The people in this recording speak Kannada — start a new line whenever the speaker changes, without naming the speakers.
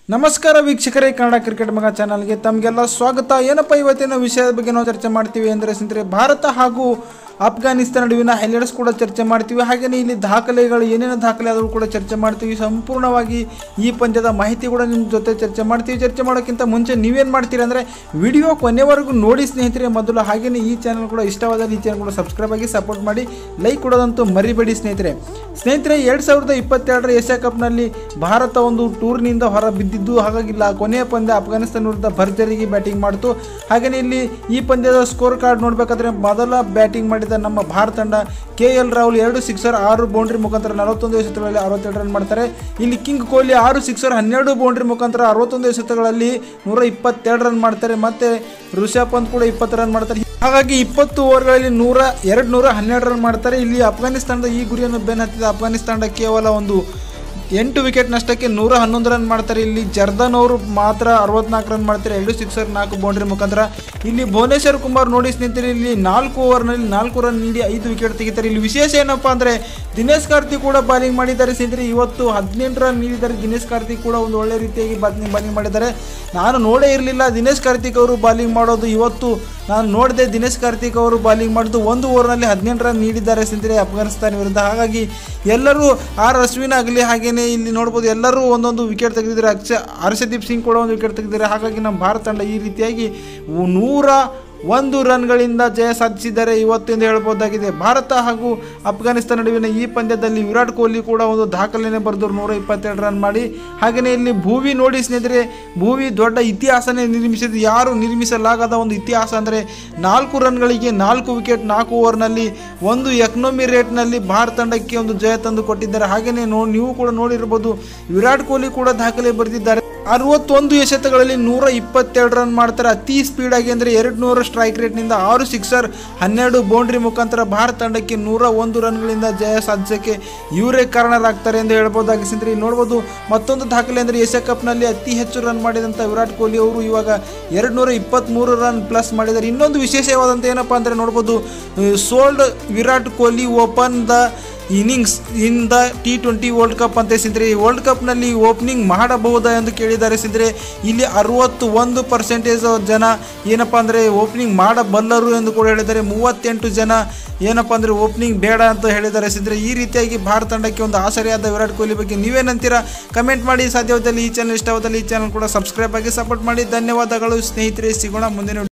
ನಮಸ್ಕಾರ ವೀಕ್ಷಕರೇ ಕನ್ನಡ ಕ್ರಿಕೆಟ್ ಮಗ ಚಾನಲ್ಗೆ ತಮಗೆಲ್ಲ ಸ್ವಾಗತ ಏನಪ್ಪ ಇವತ್ತಿನ ವಿಷಯದ ಬಗ್ಗೆ ನಾವು ಚರ್ಚೆ ಮಾಡ್ತೀವಿ ಅಂದರೆ ಸ್ನೇಹಿತರೆ ಭಾರತ ಹಾಗೂ ಅಫ್ಘಾನಿಸ್ತಾನ ನಡುವಿನ ಹೈಲೈಟ್ಸ್ ಕೂಡ ಚರ್ಚೆ ಮಾಡ್ತೀವಿ ಹಾಗೆಯೇ ಇಲ್ಲಿ ದಾಖಲೆಗಳು ಏನೇನು ದಾಖಲೆ ಆದರೂ ಕೂಡ ಚರ್ಚೆ ಮಾಡ್ತೀವಿ ಸಂಪೂರ್ಣವಾಗಿ ಈ ಪಂದ್ಯದ ಮಾಹಿತಿ ಕೂಡ ನಿಮ್ಮ ಜೊತೆ ಚರ್ಚೆ ಮಾಡ್ತೀವಿ ಚರ್ಚೆ ಮಾಡೋಕ್ಕಿಂತ ಮುಂಚೆ ನೀವೇನು ಮಾಡ್ತೀರಿ ಅಂದರೆ ವಿಡಿಯೋ ಕೊನೆವರೆಗೂ ನೋಡಿ ಸ್ನೇಹಿತರೆ ಮೊದಲು ಹಾಗೆಯೇ ಈ ಚಾನಲ್ ಕೂಡ ಇಷ್ಟವಾದಲ್ಲಿ ಈ ಚಾನಲ್ ಕೂಡ ಸಬ್ಸ್ಕ್ರೈಬ್ ಆಗಿ ಸಪೋರ್ಟ್ ಮಾಡಿ ಲೈಕ್ ಕೊಡೋದಂತೂ ಮರಿಬೇಡಿ ಸ್ನೇಹಿತರೆ ಸ್ನೇಹಿತರೆ ಎರಡು ಸಾವಿರದ ಇಪ್ಪತ್ತೆರಡರ ಏಷ್ಯಾ ಕಪ್ನಲ್ಲಿ ಭಾರತ ಒಂದು ಟೂರ್ನಿಂದ ಹೊರ ಬಿದ್ದಿದ್ದು ಹಾಗಾಗಿ ಲಾ ಕೊನೆಯ ಪಂದ್ಯ ಅಫ್ಘಾನಿಸ್ತಾನ ವಿರುದ್ಧ ಭರ್ಜರಿಗೆ ಬ್ಯಾಟಿಂಗ್ ಮಾಡಿತು ಹಾಗೆಯೇ ಇಲ್ಲಿ ಈ ಪಂದ್ಯದ ಸ್ಕೋರ್ ಕಾರ್ಡ್ ನೋಡಬೇಕಾದ್ರೆ ಮೊದಲ ಬ್ಯಾಟಿಂಗ್ ಮಾಡಿದ ನಮ್ಮ ಭಾರತ ತಂಡ ಕೆ ಎಲ್ ರಾಹುಲ್ ಎರಡು ಸಿಕ್ಸರ್ ಆರು ಬೌಂಡ್ರಿ ಮುಖಾಂತರ ನಲವತ್ತೊಂದು ಎಸೆತಗಳಲ್ಲಿ ಅರವತ್ತೆರಡು ರನ್ ಮಾಡ್ತಾರೆ ಇಲ್ಲಿ ಕಿಂಗ್ ಕೊಹ್ಲಿ ಆರು ಸಿಕ್ಸರ್ ಹನ್ನೆರಡು ಬೌಂಡ್ರಿ ಮುಖಾಂತರ ಅರವತ್ತೊಂದು ಎಸೆತಗಳಲ್ಲಿ ನೂರ ಇಪ್ಪತ್ತೆರಡು ರನ್ ಮಾಡ್ತಾರೆ ಮತ್ತೆ ಋಷಭ್ ಪಂತ್ ಕೂಡ ಇಪ್ಪತ್ತು ರನ್ ಮಾಡ್ತಾರೆ ಹಾಗಾಗಿ ಇಪ್ಪತ್ತು ಓವರ್ಗಳಲ್ಲಿ ನೂರ ಎರಡು ನೂರ ಹನ್ನೆರಡು ರನ್ ಮಾಡ್ತಾರೆ ಇಲ್ಲಿ ಅಫ್ಘಾನಿಸ್ತಾನದ ಈ ಗುರಿಯನ್ನು ಬೆನ್ನತ್ತಿದ ಅಫ್ಘಾನಿಸ್ತಾನ ಕೇವಲ ಒಂದು ಎಂಟು ವಿಕೆಟ್ ನಷ್ಟಕ್ಕೆ ನೂರ ಹನ್ನೊಂದು ರನ್ ಮಾಡ್ತಾರೆ ಇಲ್ಲಿ ಜರ್ದನ್ ಅವರು ಮಾತ್ರ ಅರವತ್ನಾಲ್ಕು ರನ್ ಮಾಡ್ತಾರೆ ಎರಡು ಸಿಕ್ಸರ್ ನಾಲ್ಕು ಬೌಂಡ್ರಿ ಮುಖಾಂತರ ಇಲ್ಲಿ ಭುವನೇಶ್ವರ್ ಕುಮಾರ್ ನೋಡಿ ಸ್ನೇಹಿತರೆ ಇಲ್ಲಿ ನಾಲ್ಕು ಓವರ್ನಲ್ಲಿ ನಾಲ್ಕು ರನ್ ನೀಡಿ ಐದು ವಿಕೆಟ್ ತೆಗಿತಾರೆ ಇಲ್ಲಿ ವಿಶೇಷ ಏನಪ್ಪಾ ಅಂದರೆ ದಿನೇಶ್ ಕಾರ್ತಿಕ್ ಕೂಡ ಬಾಲಿಂಗ್ ಮಾಡಿದ್ದಾರೆ ಸ್ನೇಹಿತರೆ ಇವತ್ತು ಹದಿನೆಂಟು ರನ್ ನೀಡಿದ್ದಾರೆ ದಿನೇಶ್ ಕಾರ್ತಿಕ್ ಕೂಡ ಒಂದು ಒಳ್ಳೆ ರೀತಿಯಾಗಿ ಬಾಲಿಂಗ್ ಬಾಲಿಂಗ್ ಮಾಡಿದ್ದಾರೆ ನಾನು ನೋಡೇ ಇರಲಿಲ್ಲ ದಿನೇಶ್ ಕಾರ್ತಿಕ್ ಅವರು ಬಾಲಿಂಗ್ ಮಾಡೋದು ಇವತ್ತು ನಾನು ನೋಡಿದೆ ದಿನೇಶ್ ಕಾರ್ತಿಕ್ ಅವರು ಬಾಲಿಂಗ್ ಮಾಡಿದ್ದು ಒಂದು ಓವರ್ನಲ್ಲಿ ಹದಿನೆಂಟು ರನ್ ನೀಡಿದ್ದಾರೆ ಸ್ನೇಹಿತರೆ ಅಫ್ಘಾನಿಸ್ತಾನ ವಿರುದ್ಧ ಹಾಗಾಗಿ ಎಲ್ಲರೂ ಆರ್ ಅಶ್ವಿನ್ ಆಗಲಿ ಹಾಗೇನೇ ಇಲ್ಲಿ ನೋಡ್ಬೋದು ಎಲ್ಲರೂ ಒಂದೊಂದು ವಿಕೆಟ್ ತೆಗೆದಿದ್ದಾರೆ ಅಕ್ಷ ಹರ್ಷದೀಪ್ ಸಿಂಗ್ ಕೂಡ ಒಂದು ವಿಕೆಟ್ ತೆಗೆದಿದ್ದಾರೆ ಹಾಗಾಗಿ ನಮ್ಮ ಭಾರತ ತಂಡ ಈ ರೀತಿಯಾಗಿ ನೂರ ಒಂದು ರನ್ಗಳಿಂದ ಜಯ ಸಾಧಿಸಿದ್ದಾರೆ ಇವತ್ತು ಎಂದು ಹೇಳ್ಬೋದಾಗಿದೆ ಭಾರತ ಹಾಗೂ ಅಫ್ಘಾನಿಸ್ತಾನ ನಡುವಿನ ಈ ಪಂದ್ಯದಲ್ಲಿ ವಿರಾಟ್ ಕೊಹ್ಲಿ ಕೂಡ ಒಂದು ದಾಖಲೆನೇ ಬರೆದರು ನೂರ ಇಪ್ಪತ್ತೆರಡು ರನ್ ಮಾಡಿ ಹಾಗೆಯೇ ಇಲ್ಲಿ ಭೂವಿ ನೋಡಿ ಸ್ನೇಹಿತರೆ ಭೂವಿ ದೊಡ್ಡ ಇತಿಹಾಸನೇ ನಿರ್ಮಿಸಿದ್ದು ಯಾರು ನಿರ್ಮಿಸಲಾಗದ ಒಂದು ಇತಿಹಾಸ ಅಂದರೆ ನಾಲ್ಕು ರನ್ಗಳಿಗೆ ನಾಲ್ಕು ವಿಕೆಟ್ ನಾಲ್ಕು ಓವರ್ನಲ್ಲಿ ಒಂದು ಎಕನಾಮಿ ರೇಟ್ನಲ್ಲಿ ಭಾರತ ತಂಡಕ್ಕೆ ಒಂದು ಜಯ ತಂದು ಕೊಟ್ಟಿದ್ದಾರೆ ಹಾಗೆಯೇ ನೋ ನೀವು ಕೂಡ ನೋಡಿರ್ಬೋದು ವಿರಾಟ್ ಕೊಹ್ಲಿ ಕೂಡ ದಾಖಲೆ ಬರೆದಿದ್ದಾರೆ ಅರವತ್ತೊಂದು ಎಸೆತಗಳಲ್ಲಿ ನೂರ ಇಪ್ಪತ್ತೆರಡು ರನ್ ಮಾಡ್ತಾರೆ ಅತಿ ಸ್ಪೀಡ್ ಆಗಿ ಅಂದರೆ ಎರಡು ನೂರ ಸ್ಟ್ರೈಕ್ ರೇಟ್ನಿಂದ ಆರು ಸಿಕ್ಸರ್ ಹನ್ನೆರಡು ಬೌಂಡ್ರಿ ಮುಖಾಂತರ ಭಾರತ ತಂಡಕ್ಕೆ ನೂರ ಒಂದು ರನ್ಗಳಿಂದ ಜಯ ಸಾಧಿಸೋಕ್ಕೆ ಇವರೇ ಕಾರಣರಾಗ್ತಾರೆ ಎಂದು ಹೇಳ್ಬೋದಾಗಿ ಸ್ನೇಹಿತರೆ ಇಲ್ಲಿ ನೋಡ್ಬೋದು ಮತ್ತೊಂದು ದಾಖಲೆ ಅಂದರೆ ಏಷ್ಯಾ ಕಪ್ನಲ್ಲಿ ಅತಿ ಹೆಚ್ಚು ರನ್ ಮಾಡಿದಂಥ ವಿರಾಟ್ ಕೊಹ್ಲಿ ಅವರು ಇವಾಗ ಎರಡು ನೂರ ಇಪ್ಪತ್ತ್ಮೂರು ರನ್ ಪ್ಲಸ್ ಮಾಡಿದ್ದಾರೆ ಇನ್ನೊಂದು ವಿಶೇಷವಾದಂಥ ಏನಪ್ಪ ಅಂದರೆ ನೋಡ್ಬೋದು should Virat Kohli open the innings in the T twenty world cup ಅಂತ ಸಿಂದ್ರೆ ಈ ವರ್ಲ್ಡ್ ಕಪ್ನಲ್ಲಿ ಓಪನಿಂಗ್ ಮಾಡಬಹುದಾ ಎಂದು ಕೇಳಿದ್ದಾರೆ ಸಿಂದ್ರೆ ಇಲ್ಲಿ ಅರವತ್ತು ಒಂದು ಪರ್ಸೆಂಟೇಜ್ ಜನ ಏನಪ್ಪ ಅಂದರೆ ಓಪನಿಂಗ್ ಮಾಡಬಲ್ಲರು ಎಂದು ಕೂಡ ಹೇಳಿದ್ದಾರೆ ಮೂವತ್ತೆಂಟು ಜನ ಏನಪ್ಪ ಅಂದರೆ ಓಪನಿಂಗ್ ಬೇಡ ಅಂತ ಹೇಳಿದ್ದಾರೆ ಸಿಂದ್ರೆ ಈ ರೀತಿಯಾಗಿ ಭಾರತ ತಂಡಕ್ಕೆ ಒಂದು ಆಸರೆಯಾದ ವಿರಾಟ್ ಕೊಹ್ಲಿ ಬಗ್ಗೆ ನೀವೇನಂತೀರಾ ಕಮೆಂಟ್ ಮಾಡಿ ಸಾಧ್ಯವಾದಲ್ಲಿ ಈ ಚಾನಲ್ ಇಷ್ಟವಾದಲ್ಲಿ ಈ ಚಾನಲ್ ಕೂಡ ಸಬ್ಸ್ಕ್ರೈಬ್ ಆಗಿ ಸಪೋರ್ಟ್ ಮಾಡಿ ಧನ್ಯವಾದಗಳು ಸ್ನೇಹಿತರೆ ಸಿಗೋಣ ಮುಂದಿನ